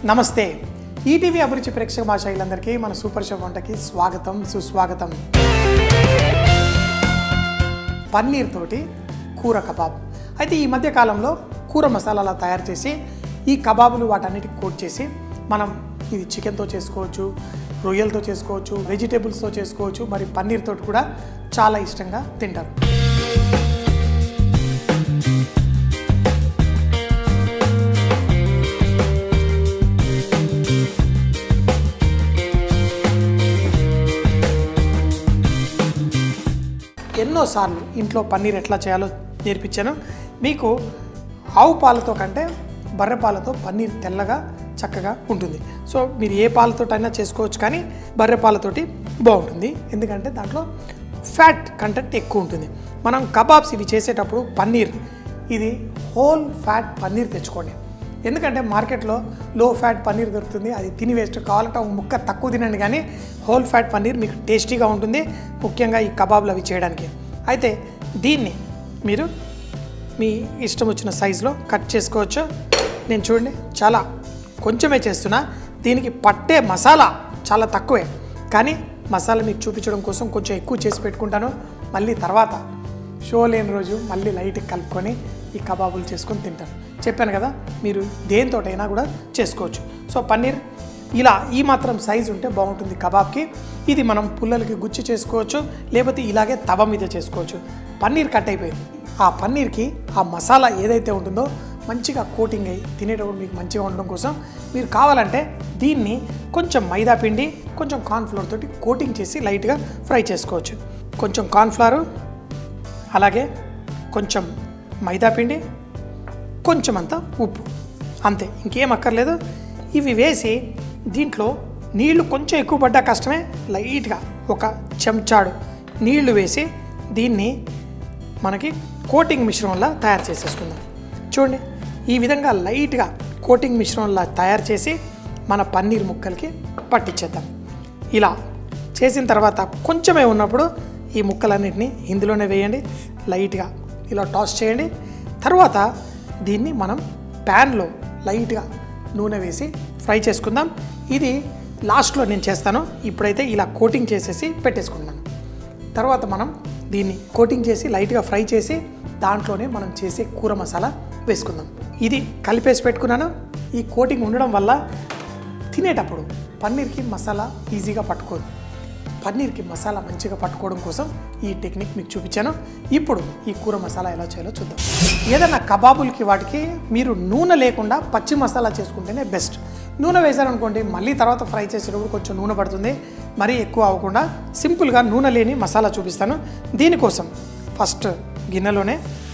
నమస్తే ఈటీవీ అభిరుచి ప్రేక్షక భాషలందరికీ మన సూపర్ షో వంటకి స్వాగతం సుస్వాగతం పన్నీర్ తోటి కూర కబాబ్ అయితే ఈ మధ్య కాలంలో కూర మసాలాలా తయారు చేసి ఈ కబాబులు వాటన్నిటికి కోట్ చేసి మనం ఇది చికెన్తో చేసుకోవచ్చు రొయ్యలతో చేసుకోవచ్చు వెజిటేబుల్స్తో చేసుకోవచ్చు మరి పన్నీర్ తోటి కూడా చాలా ఇష్టంగా తింటారు ఎన్నోసార్లు ఇంట్లో పన్నీర్ ఎట్లా చేయాలో నేర్పించాను మీకు ఆవు పాలతో కంటే బర్రె పాలతో పన్నీర్ తెల్లగా చక్కగా ఉంటుంది సో మీరు ఏ పాలతోటైనా చేసుకోవచ్చు కానీ బర్రె పాలతోటి బాగుంటుంది ఎందుకంటే దాంట్లో ఫ్యాట్ కంటెంట్ ఎక్కువ ఉంటుంది మనం కబాబ్స్ ఇవి చేసేటప్పుడు పన్నీర్ ఇది హోల్ ఫ్యాట్ పన్నీర్ తెచ్చుకోండి ఎందుకంటే మార్కెట్లో లో ఫ్యాట్ పన్నీర్ దొరుకుతుంది అది తిని వేస్ట్ కావాలంటే ఒక ముక్క తక్కువ తినండి కానీ హోల్ ఫ్యాట్ పన్నీర్ మీకు టేస్టీగా ఉంటుంది ముఖ్యంగా ఈ కబాబ్లు అవి చేయడానికి అయితే దీన్ని మీరు మీ ఇష్టం వచ్చిన సైజులో కట్ చేసుకోవచ్చు నేను చూడండి చాలా కొంచెమే చేస్తున్నా దీనికి పట్టే మసాలా చాలా తక్కువే కానీ మసాలా మీకు చూపించడం కోసం కొంచెం ఎక్కువ చేసి పెట్టుకుంటాను మళ్ళీ తర్వాత షో లేని రోజు మళ్ళీ లైట్గా కలుపుకొని ఈ కబాబులు చేసుకొని తింటాను చెప్పాను కదా మీరు దేనితోటైనా కూడా చేసుకోవచ్చు సో పన్నీర్ ఇలా ఈ మాత్రం సైజ్ ఉంటే బాగుంటుంది కబాబ్కి ఇది మనం పుల్లలకి గుచ్చి చేసుకోవచ్చు లేకపోతే ఇలాగే తవ మీద చేసుకోవచ్చు పన్నీర్ కట్ అయిపోయింది ఆ పన్నీర్కి ఆ మసాలా ఏదైతే ఉంటుందో మంచిగా కోటింగ్ అయ్యి తినేటప్పుడు మీకు మంచిగా ఉండడం కోసం మీరు కావాలంటే దీన్ని కొంచెం మైదా పిండి కొంచెం కార్న్ఫ్లోర్ తోటి కోటింగ్ చేసి లైట్గా ఫ్రై చేసుకోవచ్చు కొంచెం కార్న్ఫ్లవర్ అలాగే కొంచెం మైదా పిండి కొంచెం అంత ఉప్పు అంతే ఇంకేం అక్కర్లేదు ఇవి వేసి దీంట్లో నీళ్లు కొంచెం ఎక్కువ పడ్డా కష్టమే లైట్గా ఒక చెంచాడు నీళ్లు వేసి దీన్ని మనకి కోటింగ్ మిశ్రమంలా తయారు చేసేసుకుందాం చూడండి ఈ విధంగా లైట్గా కోటింగ్ మిశ్రమంలా తయారు చేసి మన పన్నీర్ ముక్కలకి పట్టించేద్దాం ఇలా చేసిన తర్వాత కొంచెమే ఉన్నప్పుడు ఈ ముక్కలన్నింటినీ ఇందులోనే వేయండి లైట్గా ఇలా టాస్ చేయండి తర్వాత దీన్ని మనం ప్యాన్లో లైట్గా నూనె వేసి ఫ్రై చేసుకుందాం ఇది లాస్ట్లో నేను చేస్తాను ఇప్పుడైతే ఇలా కోటింగ్ చేసేసి పెట్టేసుకుంటున్నాను తర్వాత మనం దీన్ని కోటింగ్ చేసి లైట్గా ఫ్రై చేసి దాంట్లోనే మనం చేసే కూర మసాలా వేసుకుందాం ఇది కలిపేసి పెట్టుకున్నాను ఈ కోటింగ్ ఉండడం వల్ల తినేటప్పుడు పన్నీర్కి మసాలా ఈజీగా పట్టుకోదు పన్నీర్కి మసాలా మంచిగా పట్టుకోవడం కోసం ఈ టెక్నిక్ మీకు చూపించాను ఇప్పుడు ఈ కూర మసాలా ఎలా చేయాలో చూద్దాం ఏదైనా కబాబులకి వాటికి మీరు నూనె లేకుండా పచ్చి మసాలా చేసుకుంటేనే బెస్ట్ నూనె వేశారనుకోండి మళ్ళీ తర్వాత ఫ్రై చేసేటప్పుడు కొంచెం నూనె పడుతుంది మరీ ఎక్కువ అవ్వకుండా సింపుల్గా నూనె లేని మసాలా చూపిస్తాను దీనికోసం ఫస్ట్ గిన్నెలోనే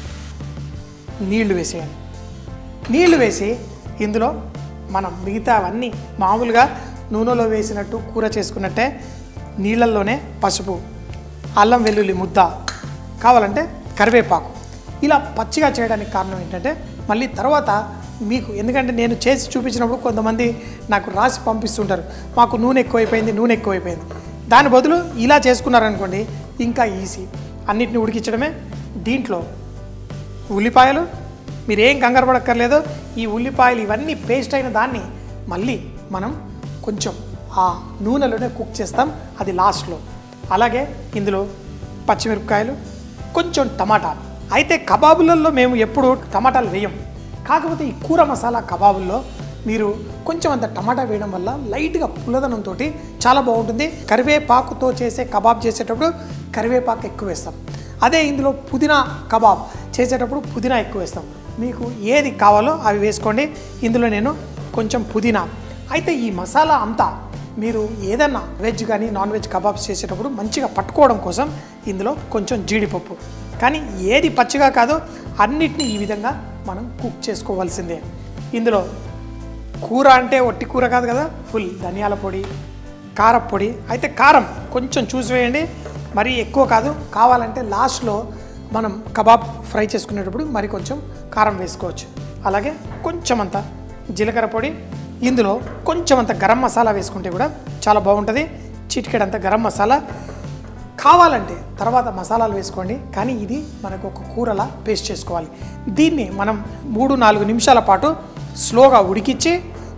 నీళ్లు వేసేయండి నీళ్లు వేసి ఇందులో మనం మిగతావన్నీ మామూలుగా నూనెలో వేసినట్టు కూర చేసుకున్నట్టే నీళ్ళల్లోనే పసుపు అల్లం వెల్లుల్లి ముద్ద కావాలంటే కరివేపాకు ఇలా పచ్చిగా చేయడానికి కారణం ఏంటంటే మళ్ళీ తర్వాత మీకు ఎందుకంటే నేను చేసి చూపించినప్పుడు కొంతమంది నాకు రాసి పంపిస్తుంటారు మాకు నూనె ఎక్కువైపోయింది నూనె ఎక్కువైపోయింది దాని బదులు ఇలా చేసుకున్నారనుకోండి ఇంకా ఈజీ అన్నిటిని ఉడికించడమే దీంట్లో ఉల్లిపాయలు మీరు ఏం కంగారు పడక్కర్లేదు ఈ ఉల్లిపాయలు ఇవన్నీ పేస్ట్ అయిన దాన్ని మళ్ళీ మనం కొంచెం ఆ నూనెలోనే కుక్ చేస్తాం అది లాస్ట్లో అలాగే ఇందులో పచ్చిమిరపకాయలు కొంచెం టమాటా అయితే కబాబులలో మేము ఎప్పుడు టమాటాలు వేయం కాకపోతే ఈ కూర మసాలా కబాబుల్లో మీరు కొంచెం అంత టమాటా వేయడం వల్ల లైట్గా పుల్లదనంతో చాలా బాగుంటుంది కరివేపాకుతో చేసే కబాబ్ చేసేటప్పుడు కరివేపాకు ఎక్కువ వేస్తాం అదే ఇందులో పుదీనా కబాబ్ చేసేటప్పుడు పుదీనా ఎక్కువ వేస్తాం మీకు ఏది కావాలో అవి వేసుకోండి ఇందులో నేను కొంచెం పుదీనా అయితే ఈ మసాలా అంతా మీరు ఏదన్నా వెజ్ కానీ నాన్ వెజ్ కబాబ్స్ చేసేటప్పుడు మంచిగా పట్టుకోవడం కోసం ఇందులో కొంచెం జీడిపప్పు కానీ ఏది పచ్చిగా కాదో అన్నిటినీ ఈ విధంగా మనం కుక్ చేసుకోవాల్సిందే ఇందులో కూర అంటే ఒట్టి కూర కాదు కదా ఫుల్ ధనియాల పొడి కారపొడి అయితే కారం కొంచెం చూసి వేయండి మరీ ఎక్కువ కాదు కావాలంటే లాస్ట్లో మనం కబాబ్ ఫ్రై చేసుకునేటప్పుడు మరి కొంచెం కారం వేసుకోవచ్చు అలాగే కొంచెం అంత జీలకర్ర పొడి ఇందులో కొంచెం అంత గరం మసాలా వేసుకుంటే కూడా చాలా బాగుంటుంది చిటికెడంత గరం మసాలా కావాలంటే తర్వాత మసాలాలు వేసుకోండి కానీ ఇది మనకు ఒక కూరలా పేస్ట్ చేసుకోవాలి దీన్ని మనం మూడు నాలుగు నిమిషాల పాటు స్లోగా ఉడికించి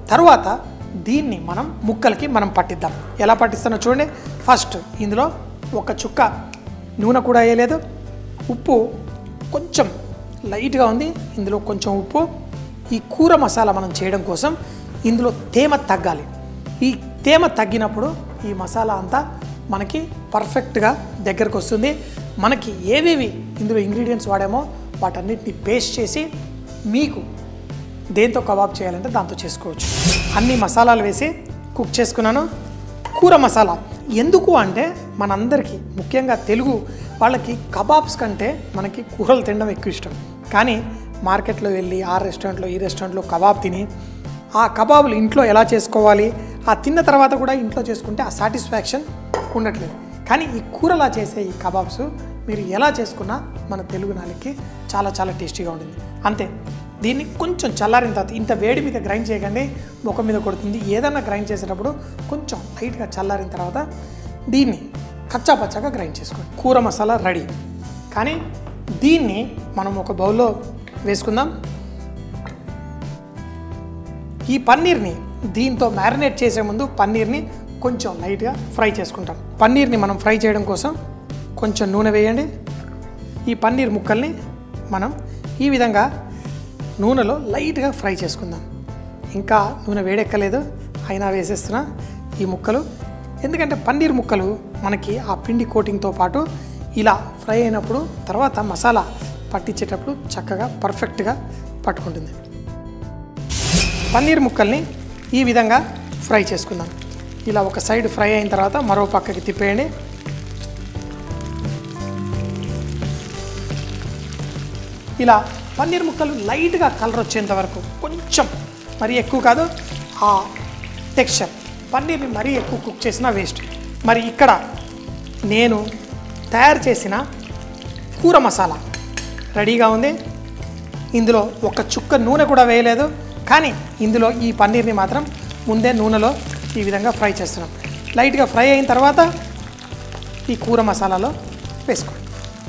తర్వాత దీన్ని మనం ముక్కలకి మనం పట్టిద్దాం ఎలా పట్టిస్తానో చూడండి ఫస్ట్ ఇందులో ఒక చుక్క నూనె కూడా వేయలేదు ఉప్పు కొంచెం లైట్గా ఉంది ఇందులో కొంచెం ఉప్పు ఈ కూర మసాలా మనం చేయడం కోసం ఇందులో తేమ తగ్గాలి ఈ తేమ తగ్గినప్పుడు ఈ మసాలా అంతా మనకి పర్ఫెక్ట్గా దగ్గరకు వస్తుంది మనకి ఏవేవి ఇందులో ఇంగ్రీడియంట్స్ వాడామో వాటన్నిటిని పేస్ట్ చేసి మీకు దేంతో కబాబ్ చేయాలంటే దాంతో చేసుకోవచ్చు అన్ని మసాలాలు వేసి కుక్ చేసుకున్నాను కూర మసాలా ఎందుకు అంటే మనందరికీ ముఖ్యంగా తెలుగు వాళ్ళకి కబాబ్స్ కంటే మనకి కూరలు తినడం ఎక్కువ ఇష్టం కానీ మార్కెట్లో వెళ్ళి ఆ రెస్టారెంట్లో ఈ రెస్టారెంట్లో కబాబ్ తిని ఆ కబాబులు ఇంట్లో ఎలా చేసుకోవాలి ఆ తిన్న తర్వాత కూడా ఇంట్లో చేసుకుంటే ఆ సాటిస్ఫాక్షన్ ఉండట్లేదు కానీ ఈ కూరలా చేసే ఈ కబాబ్స్ మీరు ఎలా చేసుకున్నా మన తెలుగు నాలుగుకి చాలా చాలా టేస్టీగా ఉంటుంది అంతే దీన్ని కొంచెం చల్లారిన తర్వాత ఇంత వేడి మీద గ్రైండ్ చేయకండి ముఖం మీద కొడుతుంది ఏదన్నా గ్రైండ్ చేసేటప్పుడు కొంచెం లైట్గా చల్లారిన తర్వాత దీన్ని కచ్చా పచ్చాగా గ్రైండ్ చేసుకోండి కూర మసాలా రెడీ కానీ దీన్ని మనం ఒక బౌల్లో వేసుకుందాం ఈ పన్నీర్ని దీంతో మ్యారినేట్ చేసే ముందు పన్నీర్ని కొంచెం లైట్గా ఫ్రై చేసుకుంటాం పన్నీర్ని మనం ఫ్రై చేయడం కోసం కొంచెం నూనె వేయండి ఈ పన్నీర్ ముక్కల్ని మనం ఈ విధంగా నూనెలో లైట్గా ఫ్రై చేసుకుందాం ఇంకా నూనె వేడెక్కలేదు అయినా వేసేస్తున్నా ఈ ముక్కలు ఎందుకంటే పన్నీర్ ముక్కలు మనకి ఆ పిండి కోటింగ్తో పాటు ఇలా ఫ్రై అయినప్పుడు తర్వాత మసాలా పట్టించేటప్పుడు చక్కగా పర్ఫెక్ట్గా పట్టుకుంటుంది పన్నీర్ ముక్కల్ని ఈ విధంగా ఫ్రై చేసుకుందాం ఇలా ఒక సైడ్ ఫ్రై అయిన తర్వాత మరో పక్కకి తిప్పేయండి ఇలా పన్నీర్ ముక్కలు లైట్గా కలర్ వచ్చేంత వరకు కొంచెం మరీ ఎక్కువ కాదు ఆ టెక్స్చర్ పన్నీర్ని మరీ ఎక్కువ కుక్ చేసినా వేస్ట్ మరి ఇక్కడ నేను తయారు చేసిన కూర మసాలా రెడీగా ఉంది ఇందులో ఒక చుక్క నూనె కూడా వేయలేదు కానీ ఇందులో ఈ పన్నీర్ని మాత్రం ముందే నూనెలో ఈ విధంగా ఫ్రై చేస్తున్నాం లైట్గా ఫ్రై అయిన తర్వాత ఈ కూర మసాలాలో వేసుకోండి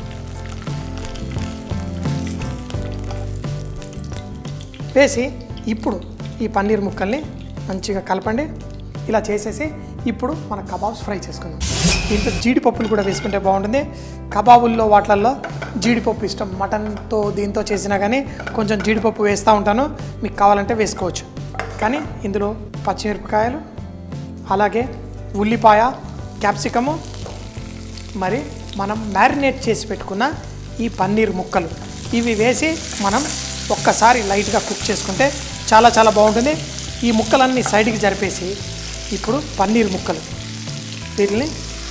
వేసి ఇప్పుడు ఈ పన్నీర్ ముక్కల్ని మంచిగా కలపండి ఇలా చేసేసి ఇప్పుడు మన కబాబ్స్ ఫ్రై చేసుకుందాం దీంట్లో జీడిపప్పులు కూడా వేసుకుంటే బాగుంటుంది కబాబుల్లో వాటిల్లో జీడిపప్పు ఇష్టం మటన్తో దీంతో చేసినా కానీ కొంచెం జీడిపప్పు వేస్తూ ఉంటాను మీకు కావాలంటే వేసుకోవచ్చు కానీ ఇందులో పచ్చిమిరపకాయలు అలాగే ఉల్లిపాయ క్యాప్సికము మరి మనం మ్యారినేట్ చేసి పెట్టుకున్న ఈ పన్నీర్ ముక్కలు ఇవి వేసి మనం ఒక్కసారి లైట్గా కుక్ చేసుకుంటే చాలా చాలా బాగుంటుంది ఈ ముక్కలన్నీ సైడ్కి జరిపేసి ఇప్పుడు పన్నీర్ ముక్కలు వీటిని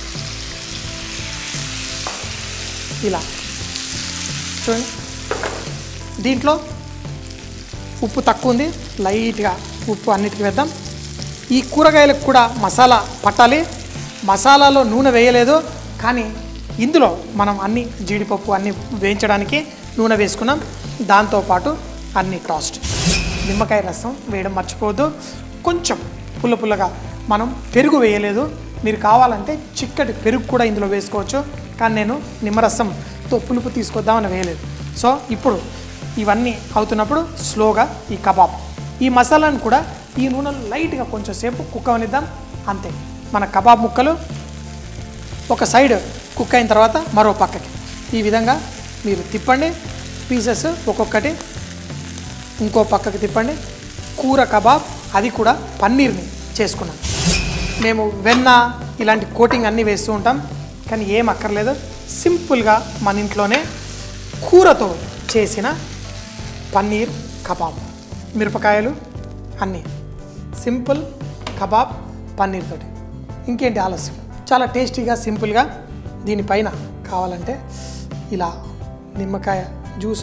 ఇలా చూడండి దీంట్లో ఉప్పు తక్కువ ఉంది లైట్గా ఉప్పు అన్నిటికీ వేద్దాం ఈ కూరగాయలకు కూడా మసాలా పట్టాలి మసాలాలో నూనె వేయలేదు కానీ ఇందులో మనం అన్ని జీడిపప్పు అన్ని వేయించడానికి నూనె వేసుకున్నాం దాంతోపాటు అన్ని టాస్ట్ నిమ్మకాయ రసం వేయడం మర్చిపోవద్దు కొంచెం పుల్ల పుల్లగా మనం పెరుగు వేయలేదు మీరు కావాలంటే చిక్కటి పెరుగు కూడా ఇందులో వేసుకోవచ్చు కానీ నేను నిమ్మరసంతో పులుపు తీసుకొద్దామని వేయలేదు సో ఇప్పుడు ఇవన్నీ అవుతున్నప్పుడు స్లోగా ఈ కబాబ్ ఈ మసాలాను కూడా ఈ నూనెలో లైట్గా కొంచెం సేపు కుక్ అవనిద్దాం అంతే మన కబాబ్ ముక్కలు ఒక సైడ్ కుక్ అయిన తర్వాత మరో పక్కకి ఈ విధంగా మీరు తిప్పండి పీసెస్ ఒక్కొక్కటి ఇంకో పక్కకి తిప్పండి కూర కబాబ్ అది కూడా పన్నీర్ని చేసుకున్నాం మేము వెన్న ఇలాంటి కోటింగ్ అన్నీ వేస్తూ ఉంటాం కానీ ఏం అక్కర్లేదు సింపుల్గా మన ఇంట్లోనే కూరతో చేసిన పన్నీర్ కబాబ్ మిరపకాయలు అన్నీ సింపుల్ కబాబ్ పన్నీర్ తోటి ఇంకేంటి ఆలస్యం చాలా టేస్టీగా సింపుల్గా దీనిపైన కావాలంటే ఇలా నిమ్మకాయ జ్యూస్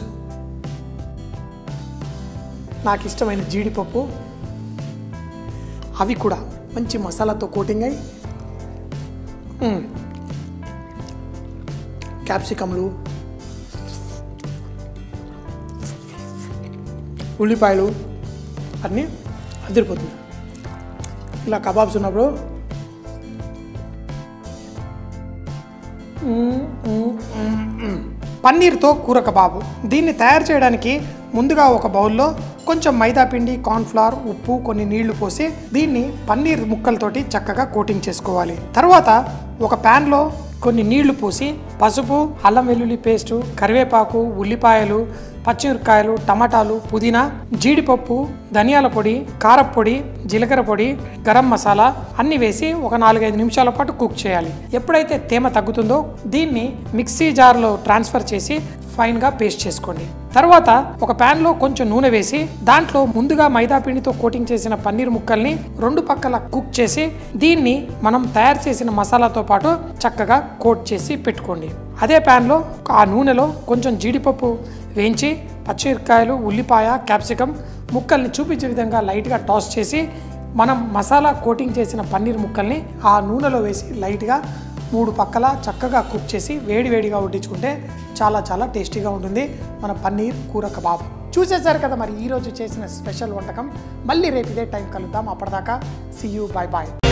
నాకు ఇష్టమైన జీడిపప్పు అవి కూడా మంచి మసాలాతో కోటింగ్ అయి మ్మ్. క్యాప్సికమ్లు ఉల్లిపాయలు అన్నీ అదిరిపోతుంది ఇలా కబాబ్స్ ఉన్నప్పుడు మ్మ్, మ్మ్, మ్మ్, మ్మ్. పన్నీర్తో కూర కబాబు దీన్ని తయారు చేయడానికి ముందుగా ఒక బౌల్లో కొంచెం మైదా పిండి కార్న్ఫ్లవర్ ఉప్పు కొన్ని నీళ్లు పోసి దీన్ని పన్నీర్ ముక్కలతోటి చక్కగా కోటింగ్ చేసుకోవాలి తర్వాత ఒక ప్యాన్లో కొన్ని నీళ్లు పోసి పసుపు అల్లం వెల్లుల్లి పేస్టు కరివేపాకు ఉల్లిపాయలు పచ్చిమిరపకాయలు టమాటాలు పుదీనా జీడిపప్పు ధనియాల పొడి కారప్పొడి జీలకర్ర పొడి గరం మసాలా అన్ని వేసి ఒక నాలుగైదు నిమిషాల పాటు కుక్ చేయాలి ఎప్పుడైతే తేమ తగ్గుతుందో దీన్ని మిక్సీ జార్లో ట్రాన్స్ఫర్ చేసి ఫైన్గా పేస్ట్ చేసుకోండి తర్వాత ఒక ప్యాన్లో కొంచెం నూనె వేసి దాంట్లో ముందుగా మైదా పిండితో కోటింగ్ చేసిన పన్నీర్ ముక్కల్ని రెండు పక్కల కుక్ చేసి దీన్ని మనం తయారు చేసిన మసాలాతో పాటు చక్కగా కోట్ చేసి పెట్టుకోండి అదే ప్యాన్లో ఆ నూనెలో కొంచెం జీడిపప్పు వేయించి పచ్చిమిరపకాయలు ఉల్లిపాయ క్యాప్సికం ముక్కల్ని చూపించే విధంగా లైట్గా టాస్ చేసి మనం మసాలా కోటింగ్ చేసిన పన్నీర్ ముక్కల్ని ఆ నూనెలో వేసి లైట్గా మూడు పక్కల చక్కగా కుక్ చేసి వేడి వేడిగా వడ్డించుకుంటే చాలా చాలా టేస్టీగా ఉంటుంది మన పన్నీర్ కూర కబాబ్ చూసేశారు కదా మరి ఈరోజు చేసిన స్పెషల్ వంటకం మళ్ళీ రేపు ఇదే టైం కలుద్దాం అప్పటిదాకా సీ యూ బాయ్ బాయ్